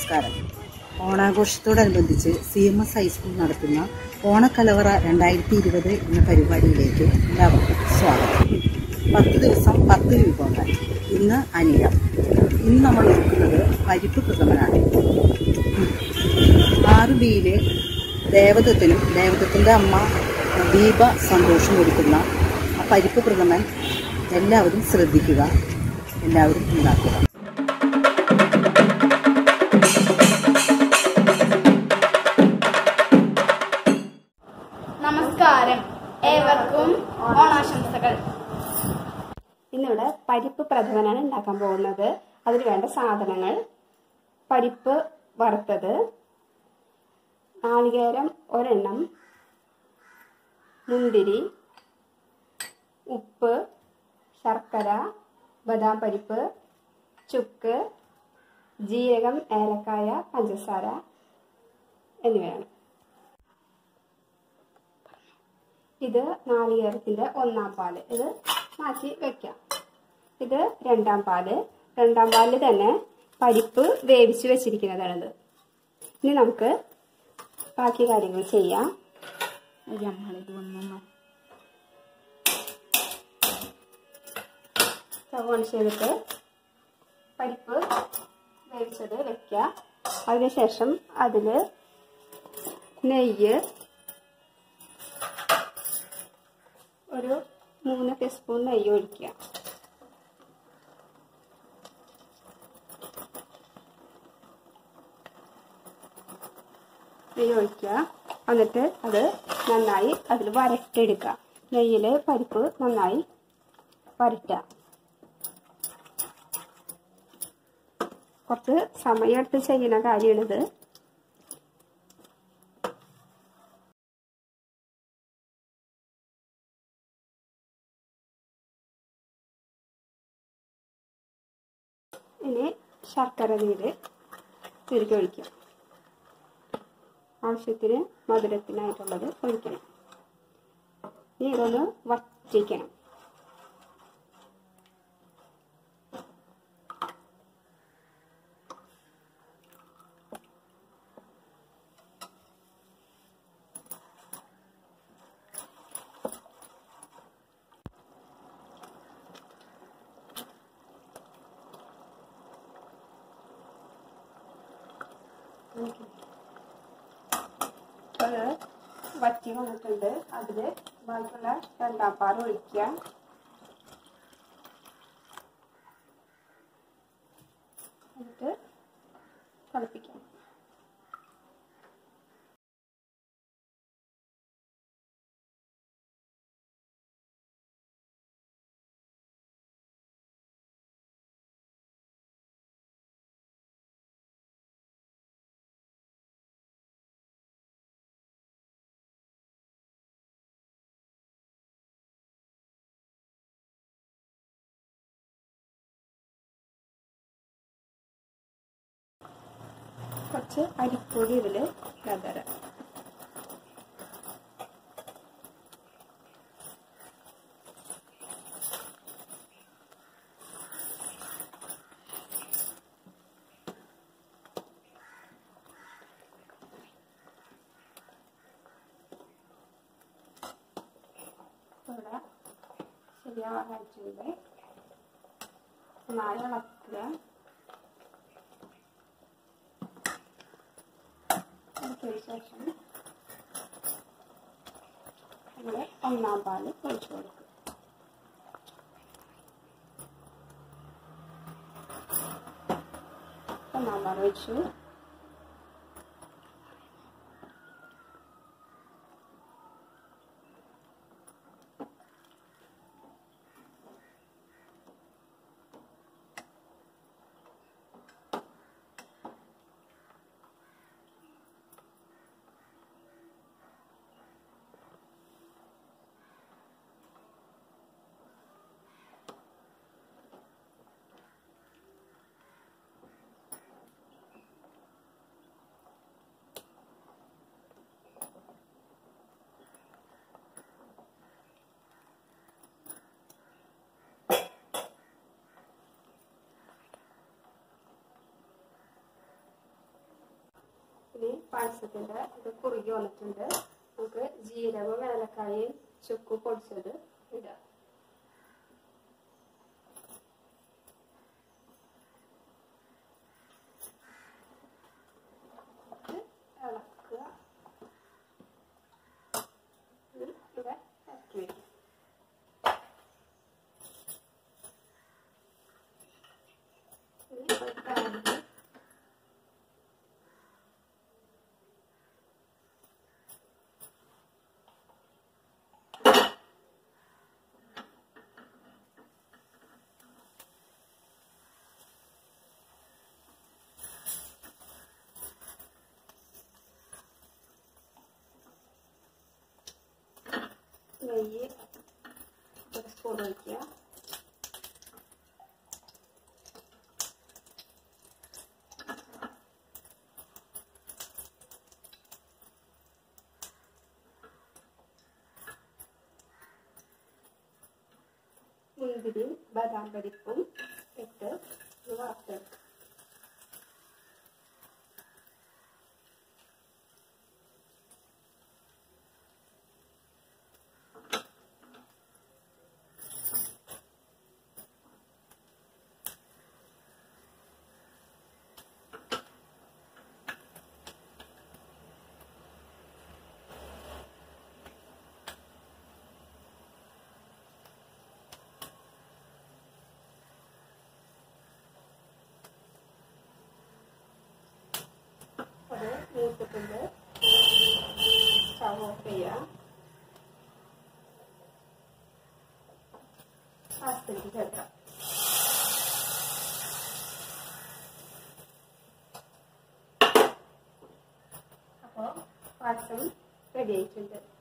നമസ്കാരം ഓണാഘോഷത്തോടനുബന്ധിച്ച് C M S high school നടത്തുന്ന ഓണക്കലവറ രണ്ടായിരത്തി ഇരുപത് എന്ന പരിപാടിയിലേക്ക് എല്ലാവർക്കും സ്വാഗതം പത്ത് ദിവസം പത്ത് വിഭവങ്ങൾ ഇന്ന് അനില ഇന്ന് നമ്മൾ ഒരുക്കുന്നത് പരിപ്പ് പ്രഥമനാണ് ആറ് ബിയിലെ ദേവദത്തിനും ദേവദത്തിൻ്റെ അമ്മ ദീപ സന്തോഷം ഒരുക്കുന്ന ആ പരിപ്പ് പ്രഥമൻ എല്ലാവരും ശ്രദ്ധിക്കുക എല്ലാവരും ഉണ്ടാക്കുക നമസ്കാരം ഏവർക്കും ഓണാശംസകൾ ഇന്നിവിടെ പരിപ്പ് പ്രഥമനാണ് ഉണ്ടാക്കാൻ പോകുന്നത് അതിന് വേണ്ട സാധനങ്ങൾ പരിപ്പ് വറുത്തത് നാളികേരം ഒരെണ്ണം മുന്തിരി ഉപ്പ് ശർക്കര ബദാം പരിപ്പ് ചുക്ക് ജീരകം ഏലക്കായ പഞ്ചസാര എന്നിവയാണ് ഇത് നാളികേരത്തിന്റെ ഒന്നാം പാല് ഇത് മാറ്റി വെക്കാം ഇത് രണ്ടാം പാല് രണ്ടാം പാലിൽ തന്നെ പരിപ്പ് വേവിച്ച് വെച്ചിരിക്കുന്നതാണിത് ഇനി നമുക്ക് ബാക്കി കാര്യങ്ങൾ ചെയ്യാം സ്റ്റവ് ഓൺ ചെയ്തിട്ട് പരിപ്പ് വേവിച്ചത് വെക്കുക അതിനുശേഷം അതിൽ നെയ്യ് ഒരു മൂന്ന് ടീസ്പൂൺ നെയ്യ് ഒഴിക്കുക നെയ്യ് ഒഴിക്കുക എന്നിട്ട് അത് നന്നായി അതിൽ വരട്ടെടുക്കുക നെയ്യിൽ പരിപ്പ് നന്നായി വരട്ടുക കുറച്ച് സമയമെടുത്ത് ചെയ്യുന്ന കാര്യമാണിത് ഇനി ശർക്കര നീര് തിരികെ ഒഴിക്കുക ആവശ്യത്തിന് മധുരത്തിനായിട്ടുള്ളത് ഒഴിക്കണം ഇനി ഇതൊന്ന് വറ്റിക്കണം അത് വറ്റി വന്നിട്ടുണ്ട് അതിൽ ബാക്കിയുള്ള രണ്ടാം പാൽ ഒഴിക്കുക എന്നിട്ട് തിളപ്പിക്കാം കുറച്ച് അരിപ്പൊടി ഇതിൽ വിതറാം ഇവിടെ ശരിയാവാനായിട്ടുണ്ട് നന്നായി ഇളക്കുക ഇളക്കിയതിന് ശേഷം നമ്മൾ ഒന്നാം പാല് ഒഴിച്ചു കൊടുക്കും ഒന്നാം പാൽ ഒഴിച്ചു പായസത്തിന്റെ ഇത് കുറുകി വന്നിട്ടുണ്ട് നമുക്ക് ജീരകവും ഏലക്കായയും ചുക്ക് പൊടിച്ചത് ഇടാം ഇത് ഇളക്കുക ഇത് ഇവിടെ ഇറക്കി വയ്ക്കും ഇനി ഒരു പാനിൽ നെയ്യ് ഒരു സ്പൂൺ ഒഴിക്കുക മുന്തിരിയും ബദാം പരിപ്പും ഇട്ട് ഇത് വറുത്തെടുക്കുക അത് മൂത്തിട്ടുണ്ട് സ്റ്റവ് ഓഫ് ചെയ്യാം പാസ്തയ്ക്ക് ചേർക്കാം അപ്പോൾ പായസം റെഡി ആയിട്ടുണ്ട്